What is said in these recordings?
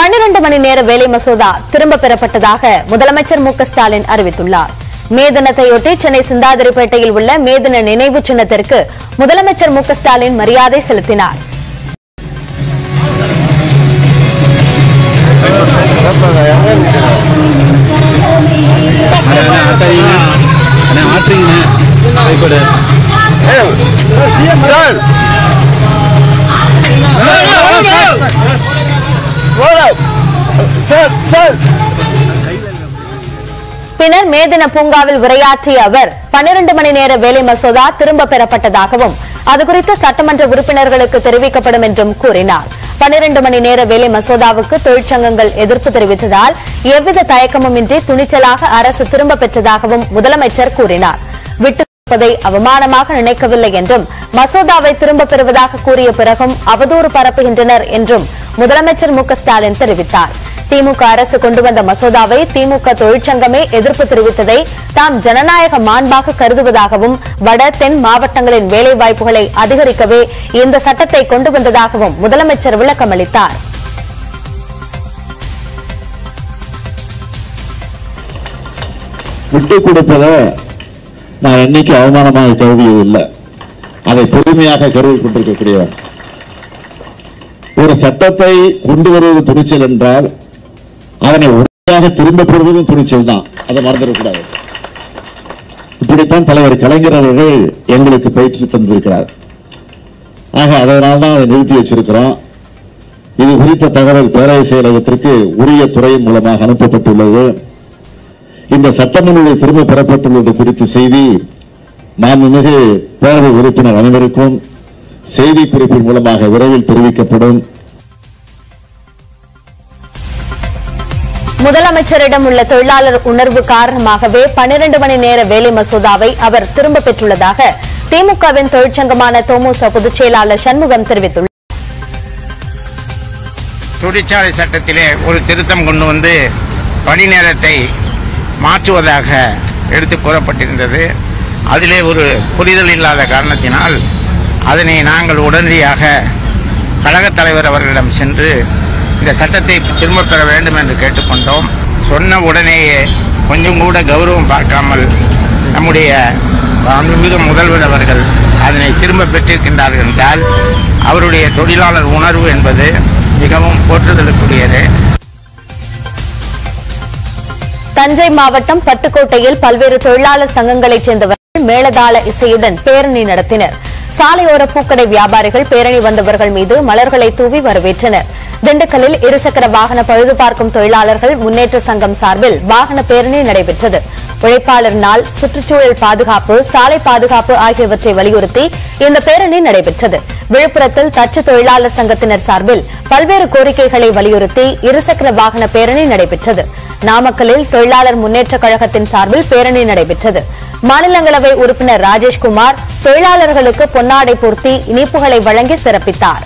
பன்னிரண்டு மணி நேர வேலை மசோதா திரும்ப பெறப்பட்டதாக முதலமைச்சர் மு க ஸ்டாலின் அறிவித்துள்ளார் மே தினத்தையொட்டி சென்னை சிந்தாதிரிப்பேட்டையில் உள்ள மே தின நினைவு சின்னத்திற்கு முதலமைச்சர் மு க ஸ்டாலின் மரியாதை செலுத்தினார் அண்ணா ஆட்டுறீங்கண்ணே கைப்படு சார் சார் சார் பின்னர் மே தின பூங்காவில் உரையாற்றிய அவர் பன்னிரண்டு மணி நேர வேலை மசோதா திரும்ப பெறப்பட்டதாகவும் அது குறித்து சட்டமன்ற உறுப்பினர்களுக்கு தெரிவிக்கப்படும் என்றும் கூறினார் பன்னிரண்டு மணி நேர வேலை மசோதாவுக்கு தொழிற்சங்கங்கள் எதிர்ப்பு தெரிவித்ததால் எவ்வித தயக்கமுமின்றி துணிச்சலாக அரசு திரும்ப பெற்றதாகவும் முதலமைச்சர் கூறினார் விட்டு கொடுப்பதை அவமானமாக நினைக்கவில்லை என்றும் மசோதாவை திரும்பப் பெறுவதாக கூறிய பிறகும் அவதூறு பரப்புகின்றனர் என்றும் முதலமைச்சர் மு க ஸ்டாலின் தெரிவித்தார் திமுக அரசு கொண்டு வந்த மசோதாவை திமுக தொழிற்சங்கமே எதிர்ப்பு தெரிவித்ததை தாம் ஜனநாயக மாண்பாக கருதுவதாகவும் வட தென் மாவட்டங்களின் வேலைவாய்ப்புகளை அதிகரிக்கவே இந்த சட்டத்தை கொண்டு வந்ததாகவும் முதலமைச்சர் விளக்கமளித்தார் விட்டு கொடுப்பதை நான் என்னைக்கு அவமானமாக கருதியதில்லை அதை பொறுமையாக கருதி கொண்டிருக்கக்கூடியவர் ஒரு சட்டத்தை கொண்டு வருவது துணிச்சல் என்றால் அதனை உடனடியாக திரும்ப பெறுவதும் துணிச்சல் தான் அதை மறந்துடக்கூடாது இப்படித்தான் தலைவர் கலைஞர் அவர்கள் எங்களுக்கு பயிற்சி தந்திருக்கிறார் ஆக அதனால தான் அதை நிறுத்தி வச்சிருக்கிறோம் இது குறித்த தகவல் பேரவை செயலகத்திற்கு உரிய துறையின் மூலமாக அனுப்பப்பட்டுள்ளது இந்த சட்டமன்ற திரும்ப பெறப்பட்டுள்ளது குறித்த செய்தி மாண்புமிகு பேரவை உறுப்பினர் அனைவருக்கும் செய்தி குறிப்பின் மூலமாக விரைவில் தெரிவிக்கப்படும் முதலமைச்சரிடம் உள்ள தொழிலாளர் உணர்வு காரணமாகவே பன்னிரண்டு மணி நேர வேலை மசோதாவை அவர் திரும்ப பெற்றுள்ளதாக திமுகவின் தொழிற்சங்கமான தோமுச பொதுச் செயலாளர் சண்முகம் தெரிவித்துள்ளார் தொழிற்சாலை சட்டத்திலே ஒரு திருத்தம் கொண்டு வந்து பணி நேரத்தை மாற்றுவதாக எடுத்து கூறப்பட்டிருந்தது அதிலே ஒரு புரிதல் இல்லாத காரணத்தினால் அதனை நாங்கள் உடனடியாக கழகத் தலைவர் அவர்களிடம் சென்று இந்த சட்டத்தை திரும்பப் பெற வேண்டும் என்று கேட்டுக்கொண்டோம் சொன்ன உடனேயே கொஞ்சம் கூட கௌரவம் பார்க்காமல் நம்முடைய மாண்புமிகு முதல்வர் அவர்கள் அதனை திரும்ப பெற்றிருக்கின்றார்கள் என்றால் அவருடைய தொழிலாளர் உணர்வு என்பது மிகவும் போற்றுதலுக்குரியது தஞ்சை மாவட்டம் பட்டுக்கோட்டையில் பல்வேறு தொழிலாளர் சங்கங்களைச் சேர்ந்தவர்கள் மேளதாள இசையுடன் பேரணி நடத்தினர் சாலையோர பூக்கடை வியாபாரிகள் பேரணி வந்தவர்கள் மீது மலர்களை தூவி வரவேற்றனர் திண்டுக்கல்லில் இருசக்கர வாகன பழுது பார்க்கும் தொழிலாளர்கள் முன்னேற்ற சங்கம் சார்பில் வாகன பேரணி நடைபெற்றது உழைப்பாளர் நாள் சுற்றுச்சூழல் பாதுகாப்பு சாலை பாதுகாப்பு ஆகியவற்றை வலியுறுத்தி இந்த பேரணி நடைபெற்றது விழுப்புரத்தில் தச்சு தொழிலாளர் சங்கத்தினர் சார்பில் பல்வேறு கோரிக்கைகளை வலியுறுத்தி இருசக்கர வாகன பேரணி நடைபெற்றது நாமக்கல்லில் தொழிலாளர் முன்னேற்ற கழகத்தின் சார்பில் பேரணி நடைபெற்றது மாநிலங்களவை உறுப்பினர் ராஜேஷ்குமார் தொழிலாளர்களுக்கு பொன்னாடை போர்த்தி இனிப்புகளை வழங்கி சிறப்பித்தார்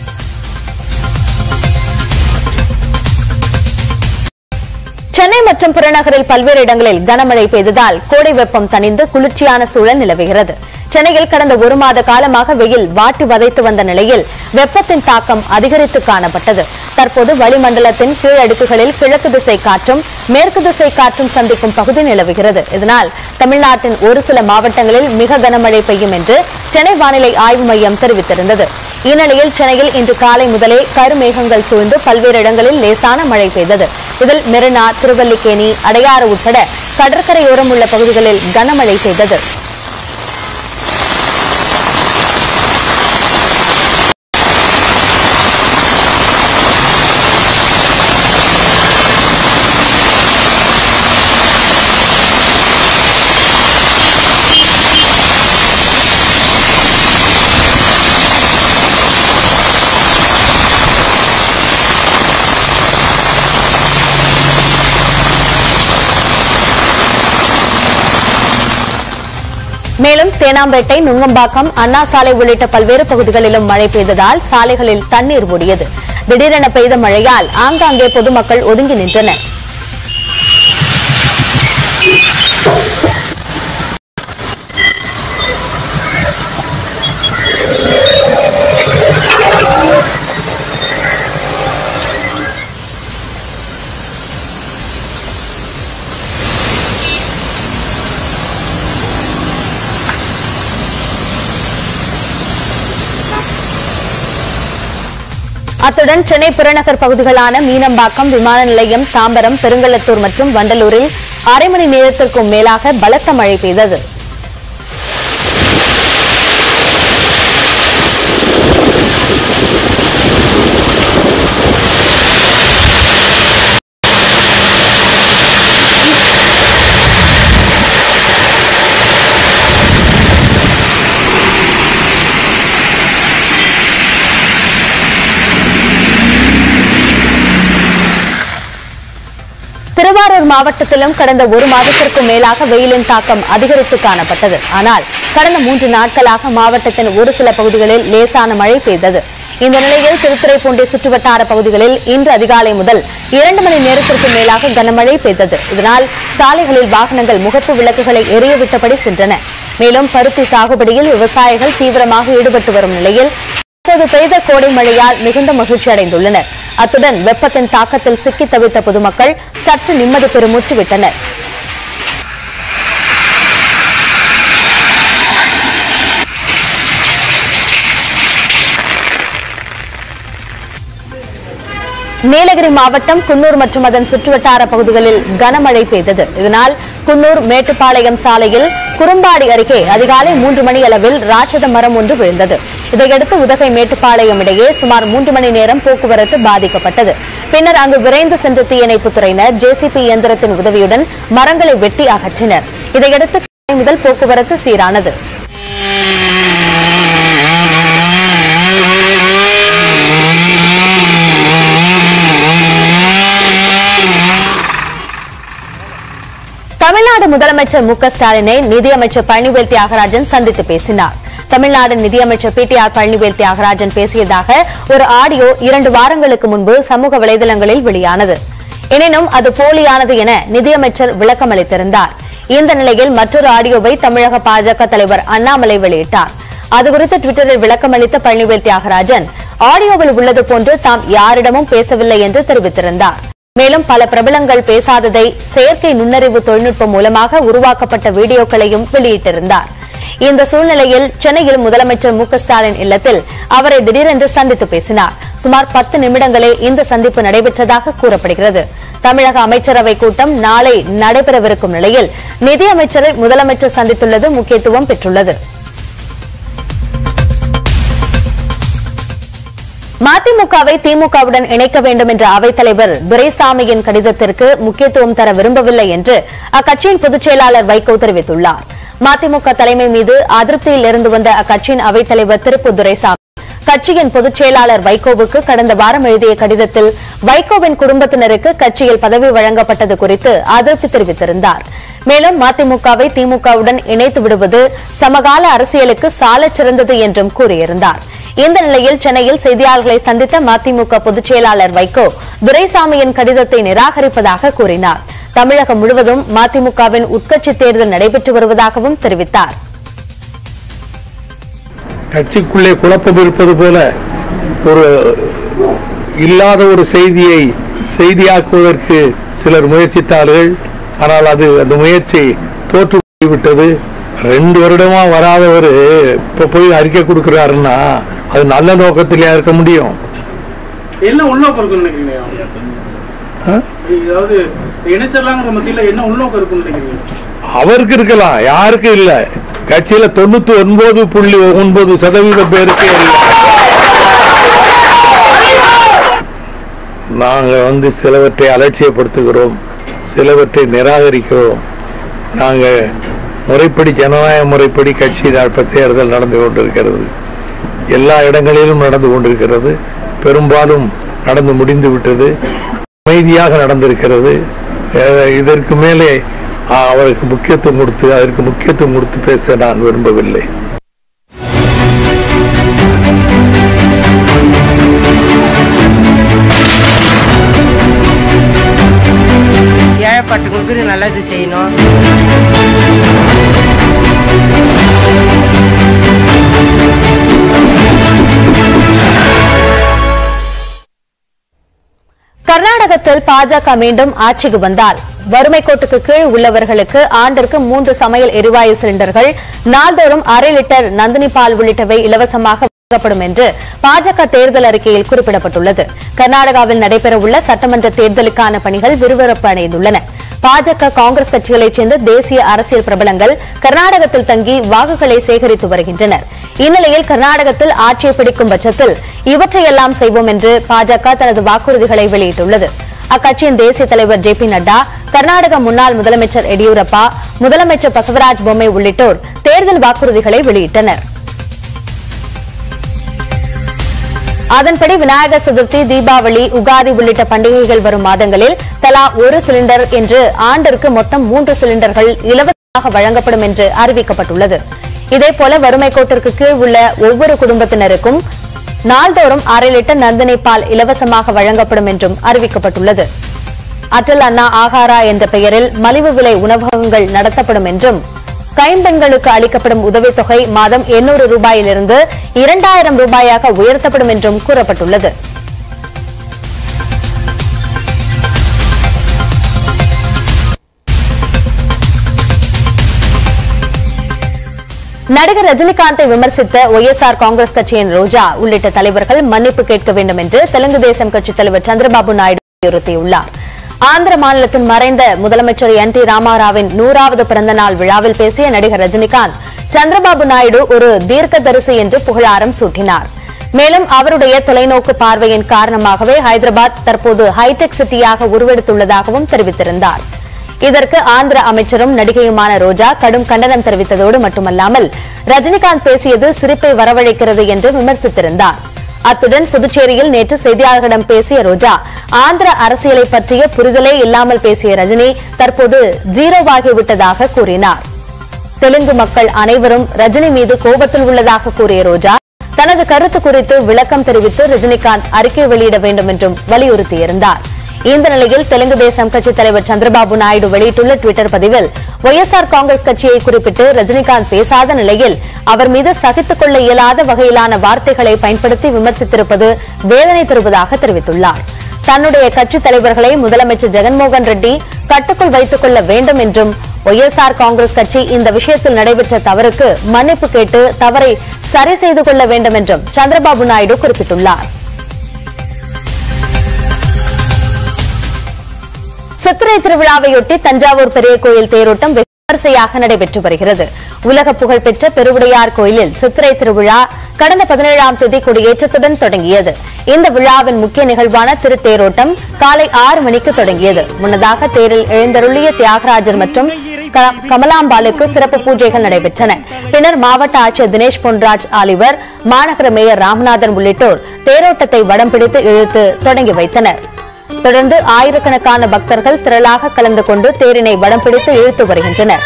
சென்னை மற்றும் புறநகரில் பல்வேறு இடங்களில் கனமழை பெய்ததால் கோடை வெப்பம் தணிந்து குளிர்ச்சியான சூழல் நிலவுகிறது சென்னையில் கடந்த ஒரு மாத காலமாக வெயில் வாட்டி வதைத்து வந்த நிலையில் வெப்பத்தின் தாக்கம் அதிகரித்து காணப்பட்டது தற்போது வளிமண்டலத்தின் கீழடுக்குகளில் கிழக்கு திசை காற்றும் மேற்கு திசை காற்றும் சந்திக்கும் பகுதி நிலவுகிறது இதனால் தமிழ்நாட்டின் ஒரு சில மாவட்டங்களில் மிக கனமழை பெய்யும் என்று சென்னை வானிலை ஆய்வு மையம் தெரிவித்திருந்தது இந்நிலையில் சென்னையில் இன்று காலை முதலே கருமேகங்கள் சூழ்ந்து பல்வேறு இடங்களில் லேசான மழை பெய்தது இதில் மெரினா திருவல்லிக்கேணி அடையாறு உட்பட கடற்கரையோரம் உள்ள பகுதிகளில் கனமழை பெய்தது மேலும் தேனாம்பேட்டை நுங்கம்பாக்கம் அண்ணா சாலை உள்ளிட்ட பல்வேறு பகுதிகளிலும் மழை பெய்ததால் சாலைகளில் தண்ணீர் ஓடியது திடீரென பெய்த மழையால் ஆங்காங்கே பொதுமக்கள் ஒதுங்கி நின்றனர் அத்துடன் சென்னை புறநகர் பகுதிகளான மீனம்பாக்கம் விமான நிலையம் தாம்பரம் பெருங்கலத்தூர் மற்றும் வண்டலூரில் அரை மணி நேரத்திற்கும் மேலாக பலத்த மழை பெய்தது திருவாரூர் மாவட்டத்திலும் கடந்த ஒரு மாதத்திற்கும் மேலாக வெயிலின் தாக்கம் அதிகரித்து காணப்பட்டது ஆனால் கடந்த மூன்று நாட்களாக மாவட்டத்தின் ஒரு சில பகுதிகளில் லேசான மழை பெய்தது இந்த நிலையில் திருத்துறைப்பூண்டி சுற்றுவட்டார பகுதிகளில் இன்று அதிகாலை முதல் இரண்டு மணி நேரத்திற்கு மேலாக கனமழை பெய்தது இதனால் சாலைகளில் வாகனங்கள் முகப்பு விளக்குகளை எரியவிட்டபடி சென்றன மேலும் பருத்தி சாகுபடியில் விவசாயிகள் தீவிரமாக ஈடுபட்டு வரும் நிலையில் தற்போது பெய்த கோடை மழையால் மிகுந்த மகிழ்ச்சி அடைந்துள்ளனர் அத்துடன் வெப்பத்தின் தாக்கத்தில் சிக்கி தவித்த பொதுமக்கள் சற்று நிம்மதி பெருமூச்சு விட்டனர் நீலகிரி மாவட்டம் குன்னூர் மற்றும் அதன் சுற்றுவட்டார பகுதிகளில் கனமழை பெய்தது இதனால் குன்னூர் மேட்டுப்பாளையம் சாலையில் குறும்பாடி அருகே அதிகாலை மூன்று மணி அளவில் ராட்சத மரம் ஒன்று விழுந்தது இதையடுத்து உதகை மேட்டுப்பாளையம் இடையே சுமார் மூன்று மணி நேரம் போக்குவரத்து பாதிக்கப்பட்டது பின்னர் அங்கு விரைந்து சென்ற தீயணைப்புத் துறையினர் ஜேசிபி இயந்திரத்தின் உதவியுடன் மரங்களை வெட்டி அகற்றினர் இதையடுத்து காலை முதல் போக்குவரத்து சீரானது தமிழ்நாடு முதலமைச்சர் மு க ஸ்டாலினை நிதியமைச்சர் பழனிவேல் தியாகராஜன் சந்தித்து பேசினார் தமிழ்நாடு நிதியமைச்சர் P T R Palanivel Thiagarajan பேசியதாக ஒரு ஆடியோ இரண்டு வாரங்களுக்கு முன்பு சமூக வலைதளங்களில் வெளியானது எனினும் அது போலியானது என நிதியமைச்சர் விளக்கம் அளித்திருந்தார் இந்த நிலையில் மற்றொரு ஆடியோவை தமிழக பாஜக தலைவர் அண்ணாமலை வெளியிட்டார் அதுகுறித்து டுவிட்டரில் விளக்கம் அளித்த பழனிவேல் தியாகராஜன் ஆடியோவில் உள்ளது போன்று தாம் யாரிடமும் பேசவில்லை என்று தெரிவித்திருந்தார் மேலும் பல பிரபலங்கள் பேசாததை செயற்கை நுண்ணறிவு தொழில்நுட்பம் மூலமாக உருவாக்கப்பட்ட வீடியோக்களையும் வெளியிட்டிருந்தார் இந்த சூழ்நிலையில் சென்னையில் முதலமைச்சர் மு க ஸ்டாலின் இல்லத்தில் அவரை திடீரென்று சந்தித்து பேசினார் சுமார் பத்து நிமிடங்களே இந்த சந்திப்பு நடைபெற்றதாக கூறப்படுகிறது தமிழக அமைச்சரவை கூட்டம் நாளை நடைபெறவிருக்கும் நிலையில் நிதியமைச்சரை முதலமைச்சர் சந்தித்துள்ளது முக்கியத்துவம் பெற்றுள்ளது மதிமுகவை திமுகவுடன் இணைக்க வேண்டும் என்ற அவைத்தலைவர் துரைசாமியின் கடிதத்திற்கு முக்கியத்துவம் தர விரும்பவில்லை என்று அக்கட்சியின் பொதுச் செயலாளர் வைகோ தெரிவித்துள்ளார் மதிமுக தலைமை மீது அதிருப்தியில் இருந்து வந்த அக்கட்சியின் அவைத்தலைவர் திருப்பு துரைசாமி கட்சியின் பொதுச் செயலாளர் வைகோவுக்கு கடந்த வாரம் எழுதிய கடிதத்தில் வைகோவின் குடும்பத்தினருக்கு கட்சியில் பதவி வழங்கப்பட்டது குறித்து அதிருப்தி தெரிவித்திருந்தார் மேலும் மதிமுகவை திமுகவுடன் இணைத்து விடுவது சமகால அரசியலுக்கு சாலச் சிறந்தது என்றும் கூறியிருந்தார் இந்த நிலையில் சென்னையில் செய்தியாளர்களை சந்தித்த மதிமுக பொதுச் செயலாளர் வைகோ துரைசாமியின் கடிதத்தை நிராகரிப்பதாக கூறினார் தமிழகம் முழுவதும் மதிமுகவின் உட்கட்சி தேர்தல் நடைபெற்று வருவதாகவும் தெரிவித்தார் கட்சிக்குள்ளே குழப்பம் இருப்பது போல ஒரு இல்லாத ஒரு செய்தியை செய்தியாக்குவதற்கு சிலர் முயற்சித்தார்கள் ஆனால் அது அந்த முயற்சி தோற்று போய்விட்டது ரெண்டு வருடமா வராதவர் இப்ப போய் அறிக்கை கொடுக்கிறாருன்னா அது நல்ல நோக்கத்திலேயா இருக்க முடியும் என்ன உள்நோக்கம் இருக்குன்னு நினைக்கிறீங்க ஆ? அதாவது இணைச்சர்லாங்கிற மத்தியில என்ன உள்நோக்கம் இருக்குன்னு நினைக்கிறீங்க அவருக்கு இருக்கலாம் யாருக்கும் இல்ல கட்சியில தொண்ணூத்தி ஒன்பது புள்ளி ஒன்பது சதவீத பேருக்கு இல்ல நாங்க வந்து சிலவற்றை அலட்சியப்படுத்துகிறோம் சிலவற்றை நிராகரிக்கிறோம் நாங்க முறைப்படி ஜனநாயக முறைப்படி கட்சி நடப்ப தேர்தல் நடந்து கொண்டிருக்கிறது எல்லா இடங்களிலும் நடந்து கொண்டிருக்கிறது பெரும்பாலும் நடந்து முடிந்து விட்டது அமைதியாக நடந்திருக்கிறது அஹ் இதற்கு மேலே அஹ், அவருக்கு முக்கியத்துவம் கொடுத்து அதற்கு முக்கியத்துவம் கொடுத்து பேச நான் விரும்பவில்லை ஏழைப்பட்டவங்களுக்கு நல்லது செய்யணும் கர்நாடகத்தில் பாஜக மீண்டும் ஆட்சிக்கு வந்தால் வறுமை கோட்டுக்கு கீழ் உள்ளவர்களுக்கு ஆண்டிற்கு மூன்று சமையல் எரிவாயு சிலிண்டர்கள் நாள்தோறும் அரை லிட்டர் நந்தினி பால் உள்ளிட்டவை இலவசமாக வழங்கப்படும் என்று பாஜக தேர்தல் அறிக்கையில் குறிப்பிடப்பட்டுள்ளது கர்நாடகாவில் நடைபெறவுள்ள சட்டமன்ற தேர்தலுக்கான பணிகள் விறுவிறுப்பு அடைந்துள்ளன பாஜக காங்கிரஸ் கட்சிகளைச் சேர்ந்த தேசிய அரசியல் பிரபலங்கள் கர்நாடகத்தில் தங்கி வாக்குகளை சேகரித்து வருகின்றனர் இந்நிலையில் கர்நாடகத்தில் ஆட்சியை பிடிக்கும் பட்சத்தில் இவற்றையெல்லாம் செய்வோம் என்று பாஜக தனது வாக்குறுதிகளை வெளியிட்டுள்ளது அக்கட்சியின் தேசிய தலைவர் ஜே பி நட்டா கர்நாடக முன்னாள் முதலமைச்சர் எடியூரப்பா முதலமைச்சர் பசவராஜ் பொம்மை உள்ளிட்டோர் தேர்தல் வாக்குறுதிகளை வெளியிட்டனர் அதன்படி விநாயகர் சதுர்த்தி தீபாவளி உகாதி உள்ளிட்ட பண்டிகைகள் வரும் மாதங்களில் தலா ஒரு சிலிண்டர் என்று ஆண்டிற்கு மொத்தம் மூன்று சிலிண்டர்கள் இலவசமாக வழங்கப்படும் என்று அறிவிக்கப்பட்டுள்ளது இதேபோல வறுமை கோட்டிற்கு கீழ் உள்ள ஒவ்வொரு குடும்பத்தினருக்கும் நாள்தோறும் அரை லிட்டர் நந்தினை பால் இலவசமாக வழங்கப்படும் என்றும் அறிவிக்கப்பட்டுள்ளது அட்டல் அண்ணா ஆகாரா என்ற பெயரில் மலிவு விலை உணவகங்கள் நடத்தப்படும் என்றும் கைம்பெண்களுக்கு அளிக்கப்படும் உதவித்தொகை மாதம் 800 ரூபாயிலிருந்து இரண்டாயிரம் ரூபாயாக உயர்த்தப்படும் என்றும் கூறப்பட்டுள்ளது நடிகர் ரஜினிகாந்தை விமர்சித்த ஒய்எஸ்ஆர் காங்கிரஸ் கட்சியின் ரோஜா உள்ளிட்ட தலைவர்கள் மன்னிப்பு கேட்க வேண்டும் என்று தெலுங்கு தேசம் கட்சித் தலைவர் சந்திரபாபு நாயுடு வலியுறுத்தியுள்ளார் ஆந்திர மாநிலத்தின் மறைந்த முதலமைச்சர் என் டி ராமாராவின் நூறாவது பிறந்த நாள் விழாவில் பேசிய நடிகர் ரஜினிகாந்த் சந்திரபாபு நாயுடு ஒரு தீர்க்கதரிசி என்று புகழாரம் சூட்டினார் மேலும் அவருடைய தொலைநோக்கு பார்வையின் காரணமாகவே ஹைதராபாத் தற்போது ஹைடெக் சிட்டியாக உருவெடுத்துள்ளதாகவும் தெரிவித்திருந்தார் இதற்கு ஆந்திர அமைச்சரும் நடிகையுமான ரோஜா கடும் கண்டனம் தெரிவித்ததோடு மட்டுமல்லாமல் ரஜினிகாந்த் பேசியது சிரிப்பை வரவழைக்கிறது என்று விமர்சித்திருந்தார் அத்துடன் புதுச்சேரியில் நேற்று செய்தியாளர்களிடம் பேசிய ரோஜா ஆந்திர அரசியலை பற்றிய புரிதலே இல்லாமல் பேசிய ரஜினி தற்போது ஜீரோவாகிவிட்டதாக கூறினார் தெலுங்கு மக்கள் அனைவரும் ரஜினி மீது கோபத்தில் உள்ளதாக கூறிய ரோஜா தனது கருத்து குறித்து விளக்கம் தெரிவித்து ரஜினிகாந்த் அறிக்கை வெளியிட வேண்டும் என்றும் வலியுறுத்தியிருந்தார் இந்த நிலையில் தெலுங்கு தேசம் கட்சித் தலைவர் சந்திரபாபு நாயுடு வெளியிட்டுள்ள டுவிட்டர் பதிவில் ஒய்எஸ்ஆர் காங்கிரஸ் கட்சியை குறிப்பிட்டு ரஜினிகாந்த் பேசாத நிலையில் அவர் மீது சகித்துக் கொள்ள இயலாத வகையிலான வார்த்தைகளை பயன்படுத்தி விமர்சித்திருப்பது வேதனை தருவதாக தெரிவித்துள்ளார் தன்னுடைய கட்சித் தலைவர்களை முதலமைச்சர் ஜெகன்மோகன் ரெட்டி கட்டுக்குள் வைத்துக் கொள்ள வேண்டும் என்றும் ஒய்எஸ்ஆர் காங்கிரஸ் கட்சி இந்த விஷயத்தில் நடைபெற்ற தவறுக்கு மன்னிப்பு கேட்டு தவறை சரி செய்து கொள்ள வேண்டும் என்றும் சந்திரபாபு நாயுடு குறிப்பிட்டுள்ளார் சித்திரை திருவிழாவையொட்டி தஞ்சாவூர் பெரிய கோயில் தேரோட்டம் வெகு விமரிசையாக நடைபெற்று வருகிறது உலக புகழ்பெற்ற பெருவுடையார் கோயிலில் சித்திரை திருவிழா கடந்த பதினேழாம் தேதி கொடியேற்றத்துடன் தொடங்கியது இந்த விழாவின் முக்கிய நிகழ்வான திருத்தேரோட்டம் காலை ஆறு மணிக்கு தொடங்கியது முன்னதாக தேரில் எழுந்தருளிய தியாகராஜர் மற்றும் க- கமலாம்பாளுக்கு சிறப்பு பூஜைகள் நடைபெற்றன பின்னர் மாவட்ட ஆட்சியர் தினேஷ் பொன்ராஜ் ஆலிவர் மாநகர மேயர் ராமநாதன் உள்ளிட்டோர் தேரோட்டத்தை வடம் பிடித்து இழுத்து தொடங்கி வைத்தனர் தொடர்ந்து ஆயிரக்கணக்கான பக்தர்கள் திரளாக கலந்து கொண்டு தேரினை வடம் பிடித்து இழுத்து வருகின்றனர்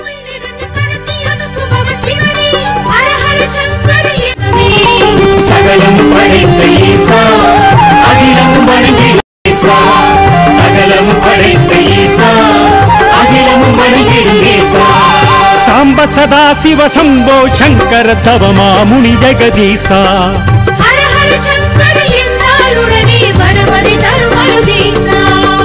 சகலம் படைத்த ஈசா அகிலம் வணங்கிடும் ஈசா சகலம் படைத்த ஈசா அகிலம் வணங்கிடும் ஈசா సాంబ సదా శివ శంభో శంకర తవ మాముని జగదీశ ஹர ஹர சங்கர என்றாலுடனே வடமதி தருமருதீசா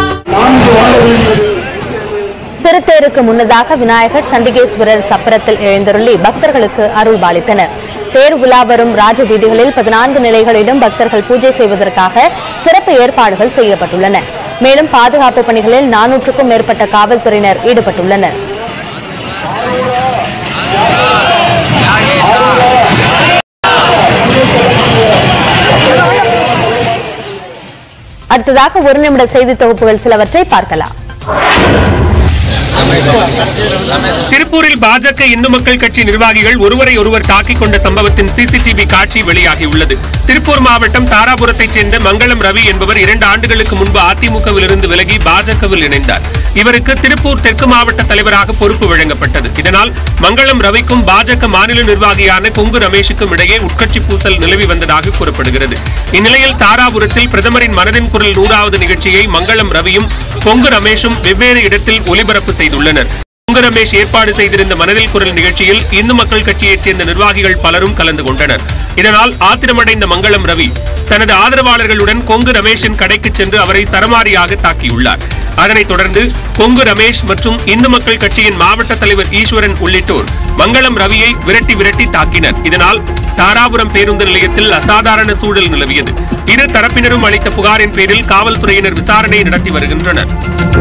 திருத்தேருக்கு முன்னதாக விநாயகர் சண்டிகேஸ்வரர் சப்பரத்தில் எழுந்தருளி பக்தர்களுக்கு அருள் பாலித்தனர் தேர் உலா வரும் ராஜ வீதிகளில் பதினான்கு நிலைகளிலும் பக்தர்கள் பூஜை செய்வதற்காக சிறப்பு ஏற்பாடுகள் செய்யப்பட்டுள்ளன மேலும் பாதுகாப்பு பணிகளில் நானூற்றுக்கும் மேற்பட்ட காவல்துறையினர் ஈடுபட்டுள்ளனர் அடுத்ததாக ஒரு நிமிட செய்தி தொகுப்புகள் சிலவற்றை பார்க்கலாம் திருப்பூரில் பாஜக இந்து மக்கள் கட்சி நிர்வாகிகள் ஒருவரை ஒருவர் தாக்கிக் கொண்ட சம்பவத்தின் சிசிடிவி காட்சி வெளியாகியுள்ளது திருப்பூர் மாவட்டம் தாராபுரத்தைச் சேர்ந்த மங்களம் ரவி என்பவர் இரண்டு ஆண்டுகளுக்கு முன்பு அதிமுகவில் இருந்து விலகி பாஜகவில் இணைந்தார் இவருக்கு திருப்பூர் தெற்கு மாவட்ட தலைவராக பொறுப்பு வழங்கப்பட்டது இதனால் மங்களம் ரவிக்கும் பாஜக மாநில நிர்வாகியான கொங்கு ரமேஷுக்கும் இடையே உட்கட்சி பூசல் நிலவி வந்ததாக கூறப்படுகிறது இந்நிலையில் தாராபுரத்தில் பிரதமரின் மனதின் குரல் நூறாவது நிகழ்ச்சியை மங்களம் ரவியும் கொங்கு ரமேஷும் வெவ்வேறு இடத்தில் ஒலிபரப்பு செய்துள்ளனர் கொங்கு ரமேஷ் ஏற்பாடு செய்திருந்த மனதில் குரல் நிகழ்ச்சியில் இந்து மக்கள் கட்சியைச் சேர்ந்த நிர்வாகிகள் பலரும் கலந்து கொண்டனர் இதனால் ஆத்திரமடைந்த மங்களம் ரவி தனது ஆதரவாளர்களுடன் கொங்கு ரமேஷின் கடைக்கு சென்று அவரை சரமாரியாக தாக்கியுள்ளார் அதனைத் தொடர்ந்து கொங்கு ரமேஷ் மற்றும் இந்து மக்கள் கட்சியின் மாவட்ட தலைவர் ஈஸ்வரன் உள்ளிட்டோர் மங்களம் ரவியை விரட்டி விரட்டி தாக்கினர் இதனால் தாராபுரம் பேருந்து நிலையத்தில் அசாதாரண சூழல் நிலவியது இரு தரப்பினரும் அளித்த புகாரின் பேரில் காவல்துறையினர் விசாரணை நடத்தி வருகின்றனர்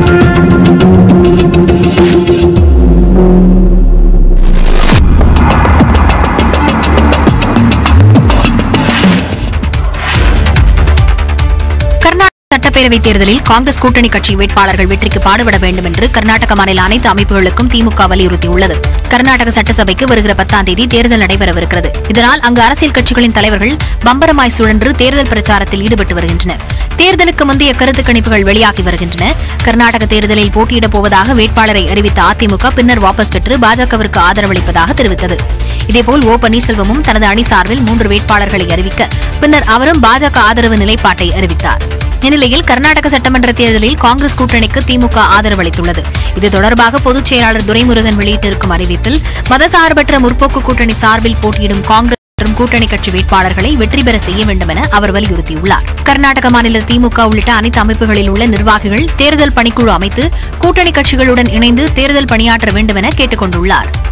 கர்நாடக சட்டப்பேரவைத் தேர்தலில் காங்கிரஸ் கூட்டணி கட்சி வேட்பாளர்கள் வெற்றிக்கு பாடுபட வேண்டும் என்று கர்நாடக மாநில அனைத்து அமைப்புகளுக்கும் திமுக வலியுறுத்தியுள்ளது கர்நாடக சட்டசபைக்கு வருகிற பத்தாம் தேதி தேர்தல் நடைபெறவிருக்கிறது இதனால் அங்கு அரசியல் கட்சிகளின் தலைவர்கள் பம்பரமாய் சுழன்று தேர்தல் பிரச்சாரத்தில் ஈடுபட்டு வருகின்றனர் தேர்தலுக்கு முந்தைய கருத்து கணிப்புகள் வெளியாகி வருகின்றன கர்நாடக தேர்தலில் போட்டியிடப் போவதாக வேட்பாளரை அறிவித்த அதிமுக பின்னர் வாபஸ் பெற்று பாஜகவிற்கு ஆதரவளிப்பதாக தெரிவித்தது இதேபோல் ஓ பன்னீர்செல்வமும் தனது அணி சார்பில் மூன்று வேட்பாளர்களை அறிவிக்க பின்னர் அவரும் பாஜக ஆதரவு நிலைப்பாட்டை அறிவித்தார் இந்நிலையில் கர்நாடக சட்டமன்ற தேர்தலில் காங்கிரஸ் கூட்டணிக்கு திமுக ஆதரவளித்துள்ளது இது தொடர்பாக பொதுச் செயலாளர் துரைமுருகன் வெளியிட்டிருக்கும் அறிவிப்பில் மதசார்பற்ற முற்போக்கு கூட்டணி சார்பில் போட்டியிடும் காங்கிரஸ் மற்றும் கூட்டணி கட்சி வேட்பாளர்களை வெற்றி பெற செய்ய வேண்டும் என அவர் வலியுறுத்தியுள்ளார் கர்நாடக மாநில திமுக உள்ளிட்ட அனைத்து அமைப்புகளில் உள்ள நிர்வாகிகள் தேர்தல் பணிக்குழு அமைத்து கூட்டணி கட்சிகளுடன் இணைந்து தேர்தல் பணியாற்ற வேண்டும் என கேட்டுக் கொண்டுள்ளார்